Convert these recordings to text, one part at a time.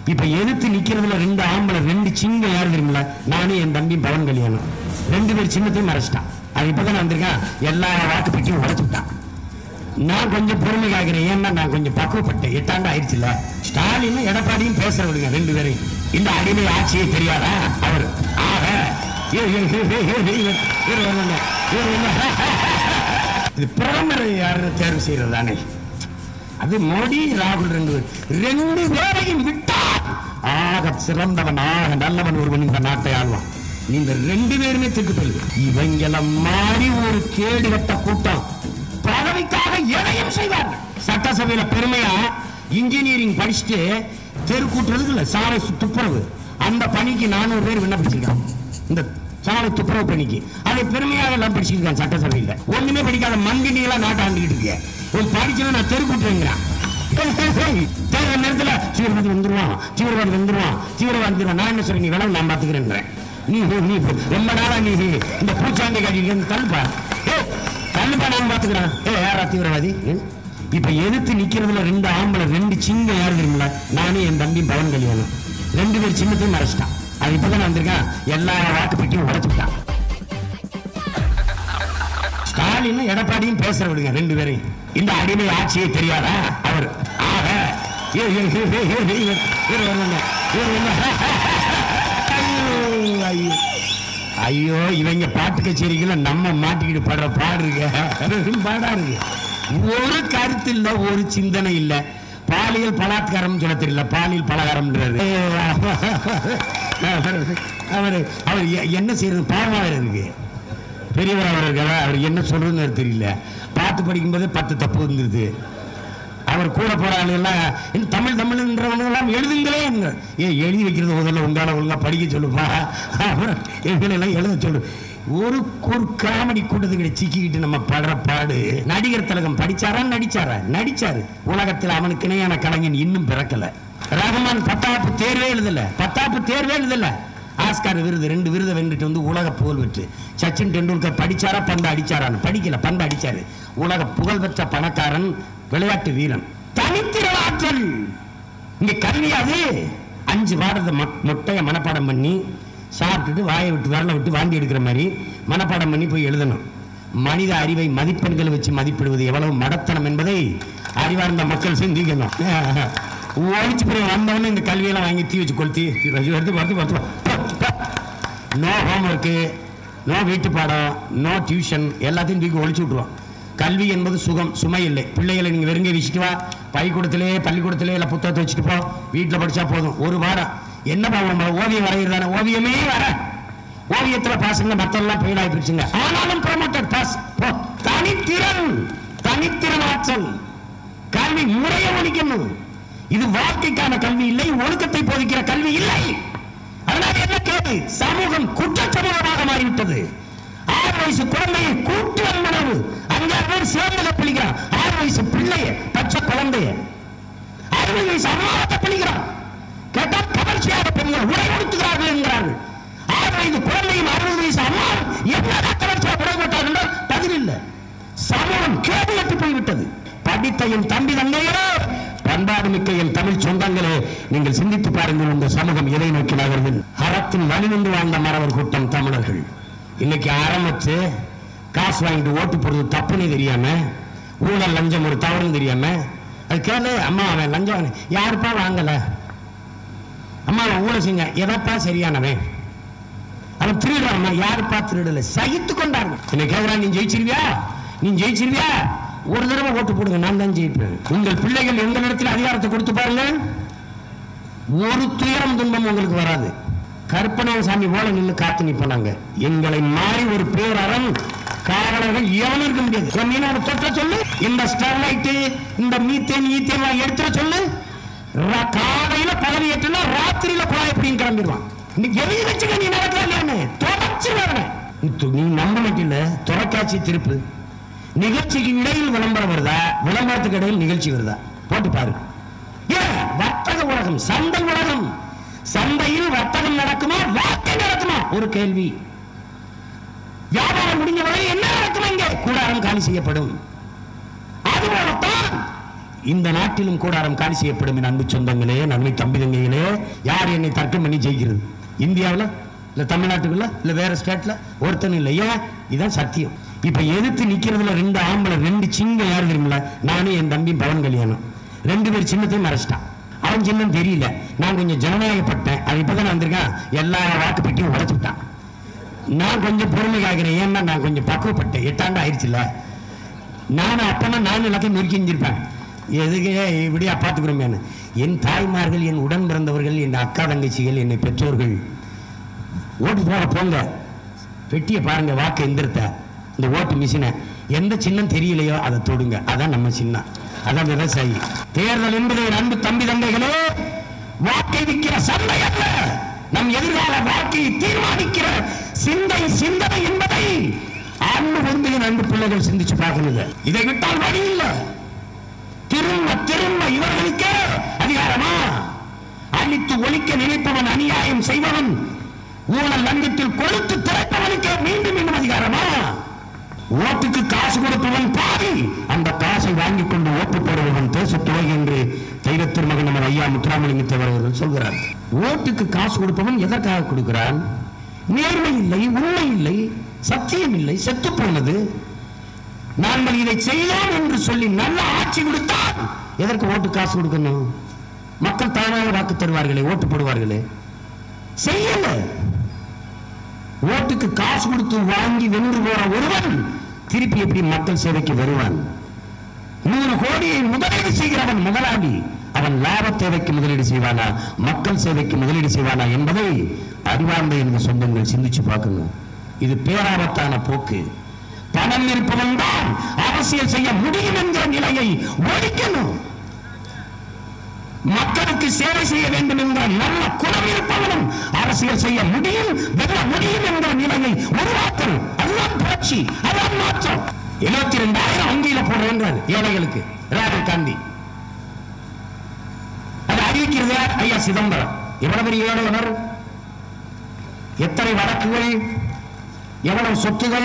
இப்ப எதிர்த்து நிக்கிறதுல ரெண்டு ஆம்பளை ரெண்டு சிங்கம் யார் தெரியுமில நானும் என் தம்பி பவன் கல்யாணம் ரெண்டு பேர் சின்னத்தையும் மறைச்சிட்டான் அது இப்பதான் வந்திருக்கான் எல்லா வாக்கு பெட்டியும் உடைச்சு விட்டான் நான் கொஞ்சம் பொறுமை காக்கிறேன் ஏன்னா நான் கொஞ்சம் பக்குவப்பட்டேன் எட்டாண்டு ஆயிடுச்சுல ஸ்டாலின் எடப்பாடியும் பேச விடுங்க ரெண்டு பேரையும் இந்த அடிமை ஆட்சியே தெரியாதா அவர் ஆக இவர் இவர் இவர் இவர் இவர் இவர் வரணுங்க. இவர் வரணுங்க. இது பிரதமர் யாருன்னு தேர்வு செய்யறது தானே அது மோடி ராகுல் ரெண்டு பேர். ரெண்டு பேரையும் விட்டார் ஆக சிறந்தவன் ஆக நல்லவன் ஒருவன் இந்த நாட்டை ஆள்வான் நீங்க ரெண்டு பேருமே திட்டுப்பல் இவங்கள மாறி ஒரு கேடு கட்ட கூட்டம் பதவிக்காக எதையும் செய்வார்கள் சட்டசபையில பெருமையா இன்ஜினியரிங் படிச்சுட்டு தெரு கூட்டுறதுக்கு இல்ல சாலை சு- துப்புரவு அந்த பணிக்கு நானூறு பேர் விண்ணப்பிச்சிருக்காங்க இந்த சாலை துப்புரவு பணிக்கு அதை பெருமையாக எல்லாம் படிச்சிருக்காங்க சட்டசபையில ஒண்ணுமே படிக்காத மந்தினிகளா நாட்டை ஆண்டுகிட்டு இருக்கேன் உன் படிச்சவன் நான் தெரு கூட்டுறேங்கிறான் தேர்தல் நேரத்துல தீவிரவாதி வந்துருவான் தீவிரவாதி வந்துருவான் தீவிரவாதி வந்துருவான் நான் என்ன சொல்றேன் நீ வேணா நான் பாத்துக்கிறேன் நீ போ- நீ போ. ரொம்ப நாளா நீ இந்த பூச்சாண்டி காட்டி தள்ளுப்பா ஏய், தள்ளுப்பா நான் பாத்துக்கிறேன் ஏ யாரா தீவிரவாதி ம்? இப்ப எதிர்த்து நிக்கிறதுல ரெண்டு ஆம்பளை ரெண்டு சிங்கம் யாரு தெரியுமில நானும் என் தம்பி பவன் கல்யாணம் ரெண்டு பேர் சின்னத்தையும் மறைச்சிட்டான் அது இப்பதான் வந்திருக்கான் எல்லா வாக்கு பெட்டியும் உடைச்சுட்டான் ஸ்டாலின் எடப்பாடியும் பேச விடுங்க ரெண்டு பேரையும் இந்த அடிமை ஆட்சியே தெரியாதா அவர் ஆக இவர் இவர் இவர் இவர் இவர் இவர் வரணுங்க. இவர் வரணுங்க. ஐயோ ஐயோ இவங்க பாட்டு கச்சேரிகளை நம்ம மாட்டிக்கிட்டு படுற பாடு இருக்கு பாடா இருக்கு ஒரு கருத்து இல்ல ஒரு சிந்தனை இல்ல பாலியல் பலாத்காரம் சொல்ல தெரியல பாலியல் பலகாரம்ன்றாரு அவர் அவர் எ- என்ன செய்யறது பாவமா இருக்கு பெரியவர் அவர் இருக்காரா அவர் என்ன சொல்றதுன்னு தெரியல பாட்டு படிக்கும்போது பத்து தப்பு வந்துருது அவர் கூட போற ஆளுகள்லாம் இந்த தமிழ் தமிழ்ன்றவங்க எல்லாம் எழுதுங்களே ஏன் எழுதி வைக்கிறது முதல்ல உங்களால ஒழுங்கா படிக்க சொல்லுப்பா அப்புறம் எங்களை எல்லாம் எழுத சொல்லு ஒரு ஒரு காமெடி கூட்டத்துக்கிட்ட சிக்கிக்கிட்டு நம்ம படுற பாடு நடிகர் திலகம் படிச்சாரா நடிச்சாரா நடிச்சாரு உலகத்தில் அவனுக்கு இணையான கலைஞன் இன்னும் பிறக்கல ரஹ்மான் பத்தாப்பு தேர்வே எழுதல பத்தாப்பு தேர்வே எழுதல ஆஸ்கார் விருது ரெண்டு விருதை வென்றுட்டு வந்து உலக புகழ் பெற்று சச்சின் டெண்டுல்கர் படிச்சாரா பந்து அடிச்சாரான்னு படிக்கல பந்து அடிச்சாரு உலக புகழ் பெற்ற பணக்காரன் விளையாட்டு வீரன் தனித்திறன் ஆற்றல் இங்க கல்வி அது அஞ்சு பாடத்தை மொ- மொட்டைய மனப்பாடம் பண்ணி சாப்பிட்டுட்டு வாயை விட்டு விரலை விட்டு வாந்தி எடுக்கிற மாதிரி மனப்பாடம் பண்ணி போய் எழுதணும் மனித அறிவை மதிப்பெண்கள் வச்சு மதிப்பிடுவது எவ்வளவு மடத்தனம் என்பதை அறிவார்ந்த மக்கள் சிந்திக்கணும் ஒழிச்சு போய் வந்தவொடனே இந்த கல்வியெல்லாம் வாங்கி தீ வச்சு கொளுத்தி எடுத்து பார்த்து பார்த்து நோ ஹோம்ஒர்க்கு நோ வீட்டு பாடம் நோ டியூஷன் எல்லாத்தையும் தூக்கி ஒழிச்சு விட்ருவோம் கல்வி என்பது சுகம் சுமை இல்லை பிள்ளைகளை நீங்கள் வெறுங்க வீசிட்டு வா பள்ளிக்கூடத்திலே பள்ளிக்கூடத்திலே இல்லை புத்தகத்தை வச்சுட்டு போ வீட்டில் படிச்சா போதும் ஒரு வாரம் என்ன பாவம் ஓவியம் வரைகிறதான ஓவியமே வர ஓவியத்துல பாசுங்க மத்தெல்லாம் ஃபெயில் ஆகி போச்சுங்க ஆனாலும் ப்ரொமோட்டட் பாஸ் போ தனித்திறன் தனித்திறன் ஆற்றல் கல்வி முறையை ஒழிக்கணும் இது வாழ்க்கைக்கான கல்வி இல்லை ஒழுக்கத்தை போதிக்கிற கல்வி இல்லை அதனால என்ன கேள்வி சமூகம் குற்ற சமூகமாக மாறிவிட்டது ஆறு வயசு குழந்தையை கூட்டு அன்பளவு அஞ்சாறு பேர் சேர்ந்து கப்பளிக்கிறான் ஆறு வயசு பிள்ளைய பச்சை குழந்தைய அறுபது வயசு அம்மாவை கப்பளிக்கிறான் கேட்டா கவர்ச்சியாக பெண்கள் உடை கொடுத்துகிறார்கள் என்கிறார்கள் ஆறு வயது குழந்தையும் அறுபது வயசு அம்மாவும் என்னதான் கவர்ச்சியாக உடை போட்டார்கள் என்றால் பதில் இல்லை சமூகம் கேடு கட்டு போய்விட்டது படித்த என் தம்பி தங்கையரோ பண்பாடு மிக்க என் தமிழ் சொந்தங்களே நீங்கள் சிந்தித்து பாருங்கள் உங்க சமூகம் எதை நோக்கி நகர்ந்து அறத்தின் வழி நின்று வாழ்ந்த மறவர் கூட்டம் தமிழர்கள் இன்னைக்கு அறம் வச்சு காசு வாங்கிட்டு ஓட்டு போடுறது தப்புன்னு தெரியாம ஊழல் லஞ்சம் ஒரு தவறுன்னு தெரியாம அது கேளு அம்மா அவன் லஞ்சம் வாங்கின- யாருப்பா வாங்கல அம்மா அவன் ஊழல் செஞ்ச எதப்பா சரியானவன் அவன் திருடுறான் யாருப்பா திருடல சகித்து கொண்டார்கள் என்ன கேக்குறான் நீ ஜெயிச்சிருவியா நீ ஜெயிச்சிருவியா ஒரு தடவை ஓட்டு போடுங்க நான் தான் ஜெயிப்பேன் உங்கள் பிள்ளைகள் எந்த நேரத்தில் அதிகாரத்தை கொடுத்து பாருங்க ஒரு துயரம் துன்பம் உங்களுக்கு வராது கற்பனை சாமி போல நின்று காத்து நிப்பாங்க எங்களை மாறி ஒரு பேரறம் காவலர்கள் எவனும் இருக்க முடியாது என் மீனவனை தொட்ட சொல்லு இந்த ஸ்டெர்லைட் இந்த மீத்தேன் ஈத்தேன் எடுத்துட சொல்லு ரா- காலையில பதவி ஏற்றுனா ராத்திரியில குழாய் எப்படின்னு கிளம்பிடுவான் இன்னைக்கு எழுதி வச்சுக்க நீ நடக்கல இல்லையான்னு தொடச்சு வரணும் நீ நம்ப மாட்டில தொலைக்காட்சி திருப்பு நிகழ்ச்சிக்கு இடையில் விளம்பரம் வருதா விளம்பரத்துக்கு இடையில் நிகழ்ச்சி வருதா போட்டு பாரு ஏன் வர்த்தக உலகம் சந்தை உலகம் சந்தையில் வர்த்தகம் நடக்குமா வாழ்க்கை நடக்குமா ஒரு கேள்வி வியாபாரம் முடிஞ்ச வரை என்ன நடக்கும் இங்கே கூடாரம் காலி செய்யப்படும் அதுபோலத்தான் இந்த நாட்டிலும் கூடாரம் காலி செய்யப்படும் என் அன்பு சொந்தங்களே நன்மை தம்பி தங்கைகளே யார் என்னை தர்க்கம் பண்ணி ஜெயிக்கிறது இந்தியாவில் இல்ல தமிழ்நாட்டுக்குள்ள இல்ல வேற ஸ்டேட்ல ஒருத்தன் இல்லை ஏன் இதான் சத்தியம் இப்ப எதிர்த்து நிக்கிறதுல ரெண்டு ஆம்பளை ரெண்டு சிங்கம் யாரு தெரியுமில்ல நானும் என் தம்பி பவன் கல்யாணம் ரெண்டு பேர் சின்னத்தையும் மறைச்சிட்டான் அவன் சின்னம் தெரியல நான் கொஞ்சம் ஜனநாயகப்பட்டேன் அது இப்பதான் வந்திருக்கான் எல்லா வாக்கு பெட்டியும் உடைச்சு விட்டான் நான் கொஞ்சம் பொறுமை காக்கிறேன் ஏன்னா நான் கொஞ்சம் பக்குவப்பட்டேன் எட்டாண்டு ஆயிடுச்சுல நானும் அப்பனா நானும் எல்லாத்தையும் நொறுக்கி செஞ்சிருப்பேன் எதுக்கு இப்படியா பார்த்துக்கிறோமேனு என் தாய்மார்கள் என் உடன் பிறந்தவர்கள் என் அக்கா தங்கச்சிகள் என்னை பெற்றோர்கள் ஓட்டு போட போங்க பெட்டியை பாருங்க வாக்கு எந்திரத்தை இந்த ஓட்டு மிஷினை எந்த சின்னம் தெரியலையோ அதை தொடுங்க அதான் நம்ம சின்னம் அதான் விவசாயி தேர்தல் என்பது என் அன்பு தம்பி தந்தைகளே வாக்கை விற்கிற சந்தை அல்ல நம் எதிர்கால வாழ்க்கையை தீர்மானிக்கிற சிந்தை சிந்தனை என்பதை அன்பு வந்து என் அன்பு பிள்ளைகள் சிந்திச்சு பார்க்கணுங்க இதை விட்டால் வழி இல்லை திரும்ப திரும்ப இவர்களுக்கே அதிகாரமா அழித்து ஒழிக்க நினைப்பவன் அநியாயம் செய்பவன் ஊழல் லஞ்சத்தில் கொழுத்து திரைப்பவனுக்கே மீண்டும் மீண்டும் அதிகாரமா ஓட்டுக்கு காசு கொடுப்பவன் பாவி அந்த காசை வாங்கிக் கொண்டு ஓட்டு போடுபவன் தேசத்துறை என்று தெய்வத்தின் மகன் நம்ம ஐயா முத்துராமலிங்க தேவர் அவர்கள் சொல்கிறார் ஓட்டுக்கு காசு கொடுப்பவன் எதற்காக கொடுக்கிறான் நேர்மை இல்லை உண்மை இல்லை சத்தியம் இல்லை செத்து போனது நாங்கள் இதை செய்தோம் என்று சொல்லி நல்ல ஆட்சி கொடுத்தால் எதற்கு ஓட்டு காசு கொடுக்கணும் மக்கள் தானாக வாக்கு தருவார்களே ஓட்டு போடுவார்களே செய்யல ஓட்டுக்கு காசு கொடுத்து வாங்கி வென்று போற ஒருவன் திருப்பி எப்படி மக்கள் சேவைக்கு வருவான் நூறு கோடியை முதலீடு செய்கிறவன் முதலாளி அவன் லாப தேவைக்கு முதலீடு செய்வானா மக்கள் சேவைக்கு முதலீடு செய்வானா என்பதை அறிவார்ந்த எனது சொந்தங்கள் சிந்திச்சு பார்க்கணும் இது பேராபத்தான போக்கு பணம் இருப்பவன் தான் அரசியல் செய்ய முடியும் என்கிற நிலையை ஒழிக்கணும் மக்களுக்கு சேவை செய்ய வேண்டும் என்ற நல்ல குணம் இருப்பவனும் அரசியல் செய்ய முடியும் வெல்ல முடியும் என்ற நிலையை உருவாக்கணும் அதுதான் புரட்சி அதுதான் மாற்றம் எழுபத்தி ரெண்டாயிரம் வங்கியில போடுறேன்றார் ஏழைகளுக்கு ராகுல் காந்தி அது அறிவிக்கிறது யார்? ஐயா சிதம்பரம் எவ்வளவு பெரிய ஏழை அவர் எத்தனை வழக்குகள் எவ்வளவு சொத்துகள்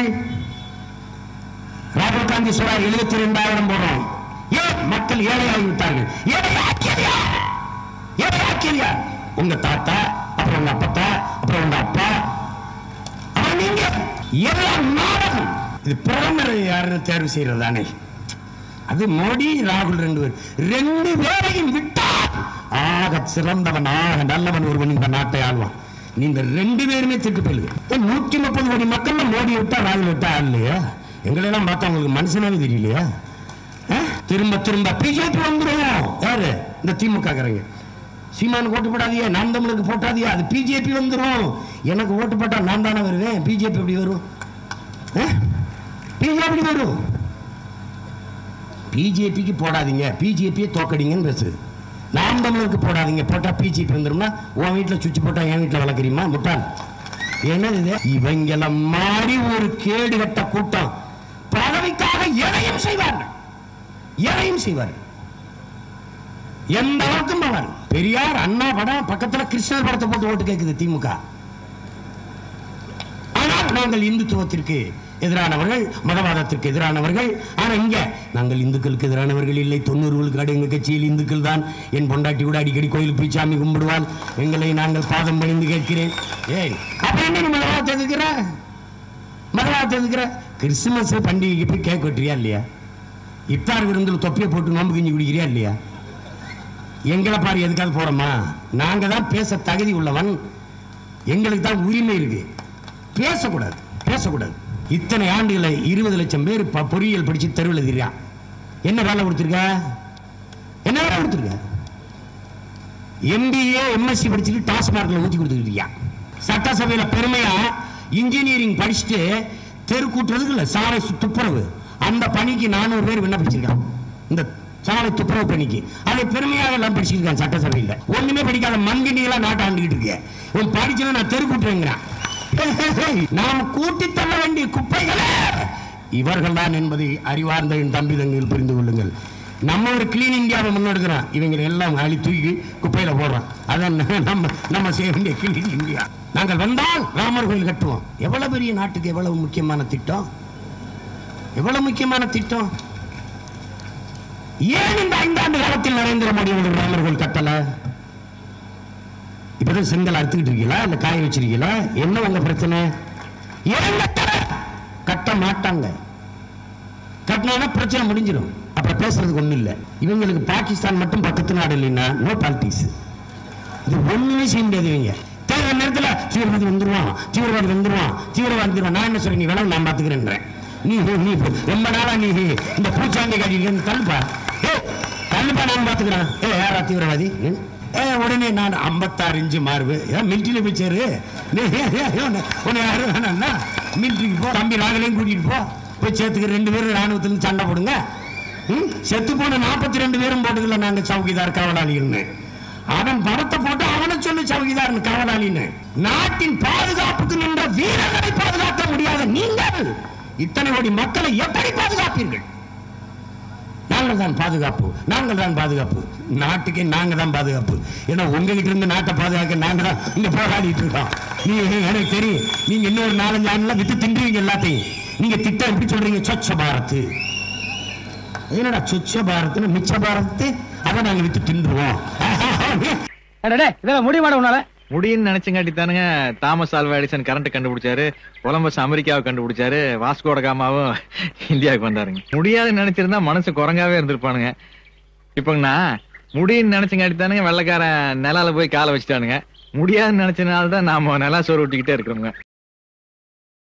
ராகுல் காந்தி சொல்றார் எழுபத்தி ரெண்டாயிரம் போடுறோம் ஏன் மக்கள் ஏழையாகி விட்டார்கள் ஏழை ஆக்கியதா ஏழை ஆக்கியதா உங்க தாத்தா அப்புறம் உங்க அப்பத்தா அப்புறம் உங்க அப்பா அப்புறம் நீங்க எல்லாம் நாடகம் இது பிரதமர் யாருன்னு தேர்வு செய்யறது தானே அது மோடி ராகுல் ரெண்டு பேர் ரெண்டு பேரையும் விட்டால் ஆக சிறந்தவன் ஆக நல்லவன் ஒருவன் இந்த நாட்டை ஆள்வான் நீங்க ரெண்டு பேருமே திட்டு போயிடுது நூற்றி முப்பது கோடி மக்கள் மோடி விட்டா ராகுல் விட்டா இல்லையா எங்களெல்லாம் பார்த்தா உங்களுக்கு மனுஷனாவே தெரியலையா ஆ? திரும்ப திரும்ப பிஜேபி வந்துடும் யாரு இந்த திமுக காரங்க சீமானுக்கு ஓட்டு போடாதீங்க நாம் தமிழுக்கு போட்டாதீங்க அது பிஜேபி வந்துடும் எனக்கு ஓட்டு போட்டா நான் தானே வருவேன் பிஜேபி எப்படி வரும் பிஜேபி வரும் பிஜேபிக்கு போடாதீங்க பிஜேபியை தோக்கடிங்கன்னு பேசுது நாம் தமிழருக்கு போடாதீங்க போட்டா பிஜேபி வந்துரும்னா உன் வீட்டில் சுவிட்ச் போட்டா என் வீட்டில் வளர்க்குறீமா முட்டாள் என்னது இது இவங்கள மாறி ஒரு கேடு கட்ட கூட்டம் பதவிக்காக எதையும் செய்வார்கள் எதையும் செய்வார்கள் எந்த அளவுக்கும் போவார் பெரியார் அண்ணா படம் பக்கத்துல கிருஷ்ணர் படத்தை போட்டு ஓட்டு கேட்குது திமுக ஆனால் நாங்கள் இந்துத்துவத்திற்கு எதிரானவர்கள் மதவாதத்திற்கு எதிரானவர்கள் ஆனா இங்க நாங்கள் இந்துக்களுக்கு எதிரானவர்கள் இல்லை தொண்ணூறு விழுக்காடு எங்க கட்சியில் இந்துக்கள் தான் என் பொண்டாட்டி கூட அடிக்கடி கோயிலுக்கு போய் சாமி கும்பிடுவாள் எங்களை நாங்கள் பாதம் பணிந்து கேட்கிறேன் ஏய் அப்ப என்ன நீ மதவாதத்தை எதுக்குற மதவாதத்தை எதுக்குற கிறிஸ்துமஸ் பண்டிகைக்கு போய் கேக் வெட்டுறியா இல்லையா இஃப்தார் விருந்தில் தொப்பியை போட்டு நோம்பு கஞ்சி குடிக்கிறியா இல்லையா எங்களை பாரு எதுக்காவது போறோமா நாங்க தான் பேச தகுதி உள்ளவன் எங்களுக்கு தான் உரிமை இருக்கு பேசக்கூடாது பேசக்கூடாது இத்தனை ஆண்டுகளை இருபது லட்சம் பேர் ப- பொறியியல் படிச்சு தெருவில் எழுதிறான் என்ன வேலை கொடுத்துருக்க என்ன வேலை கொடுத்துருக்க எம்பிஏ எம்எஸ்சி படிச்சுட்டு டாஸ்மார்க்ல ஊத்தி கொடுத்துக்கிட்டு இருக்கியா சட்டசபையில பெருமையா இன்ஜினியரிங் படிச்சுட்டு தெரு கூட்டுறதுக்கு இல்ல சாலை சு- துப்புரவு அந்த பணிக்கு நானூறு பேர் விண்ணப்பிச்சிருக்கான் இந்த சாலை துப்புரவு பணிக்கு அதை பெருமையாக எல்லாம் படிச்சிருக்கான் சட்டசபையில் ஒண்ணுமே படிக்காத மண்கிண்டிகளா நாட்டை ஆண்டுகிட்டு இருக்கேன் உன் படிச்சவன் நான் தெரு கூட்டுறேங்கிறான் நாம் கூட்டி தள்ள வேண்டிய குப்பைகளே இவர்கள் தான் என்பதை அறிவார்ந்த என் தம்பி தங்கைகள் புரிந்து கொள்ளுங்கள் நம்ம ஒரு கிளீன் இந்தியாவை முன்னெடுக்கிறோம் இவங்க எல்லாம் அழி தூக்கி குப்பையில போடுறோம் அதான் நம்ம நம்ம செய்ய வேண்டிய கிளீன் இந்தியா நாங்கள் வந்தால் ராமர் கோயில் கட்டுவோம் எவ்வளவு பெரிய நாட்டுக்கு எவ்வளவு முக்கியமான திட்டம் எவ்வளவு முக்கியமான திட்டம் ஏன் இந்த ஐந்தாண்டு காலத்தில் நரேந்திர மோடி ஒரு ராமர் கோயில் கட்டல இப்பதான் செங்கல் அறுத்துக்கிட்டு இருக்கீங்களா இல்ல காய வச்சிருக்கீங்களா என்ன உங்க பிரச்சனை ஏன் கட்டல கட்ட மாட்டாங்க கட்டினா பிரச்சனை முடிஞ்சிடும் அப்புறம் பேசுறதுக்கு ஒண்ணும் இல்ல இவங்களுக்கு பாகிஸ்தான் மட்டும் பக்கத்து நாடு இல்லைன்னா நோ பாலிட்டிக்ஸ் இது ஒண்ணுமே செய்ய முடியாது இவங்க தேர்தல் நேரத்துல தீவிரவாதி வந்துருவான் தீவிரவாதி வந்துருவான் தீவிரவாதி வந்துருவான் நான் என்ன சொல்றேன் நீ வேணாம் நான் பாத்துக்கிறேன்றேன் நீ நீ ரொம்ப நாளா நீ இந்த பூச்சாண்டி கட்சி தள்ளுப்பா ஏ தள்ளுப்பா நான் பாத்துக்கிறேன் ஏ யாரா தீவிரவாதி ம்? ஏ உடனே நான் ஐம்பத்தாறு இன்ச்சு மாறுவு ஏன் மிலிட்டரியில் போய் சேரு நீ உன்னை யாரும் வேணாம்னா மிலிட்டரிக்கு போ தம்பி நாகளையும் கூட்டிட்டு போ போய் சேர்த்துக்க ரெண்டு பேரும் ராணுவத்துல சண்டை போடுங்க ம்? செத்து போன நாற்பத்தி ரெண்டு பேரும் போட்டுக்கல நாங்க சௌகிதார் காவலாளிகள்னு அவன் பணத்தை போட்டு அவனை சொல்லி சௌகிதார் காவலாளின்னு நாட்டின் பாதுகாப்புக்கு நின்ற வீரர்களை பாதுகாக்க முடியாத நீங்கள் இத்தனை கோடி மக்களை எப்படி பாதுகாப்பீர்கள் நாங்கள் தான் பாதுகாப்பு நாங்கள் தான் பாதுகாப்பு நாட்டுக்கே நாங்க தான் பாதுகாப்பு ஏன்னா உங்ககிட்ட இருந்து நாட்டை பாதுகாக்க நாங்க தான் இங்க போராடிட்டு இருக்கோம் நீ எனக்கு தெரியும் நீங்க இன்னொரு நாலஞ்சு ஆண்டுல வித்து தின்றுவீங்க எல்லாத்தையும் நீங்க திட்டம் எப்படி சொல்றீங்க சொச்ச பாரத் என்னடா சொச்ச பாரத்னு மிச்ச பாரத் அதை நாங்க வித்து தின்றுவோம் இதெல்லாம் முடிய உன்னால முடியும்னு நினைச்சங்காட்டி தானுங்க தாமஸ் ஆல்வா எடிசன் கரண்ட் கண்டுபிடிச்சாரு கொலம்பஸ் அமெரிக்காவை கண்டுபிடிச்சாரு வாஸ்கோட காமாவும் இந்தியாவுக்கு வந்தாருங்க முடியாதுன்னு நினைச்சிருந்தா மனசு குரங்காவே இருந்திருப்பானுங்க இப்பங்கண்ணா முடியும்னு நினைச்சங்காட்டி தானுங்க வெள்ளக்காரன் நிலால போய் காலை வச்சுட்டானுங்க முடியாதுன்னு நினைச்சனால தான் நாம நிலா சோறு விட்டுக்கிட்டே இருக்கிறோங்க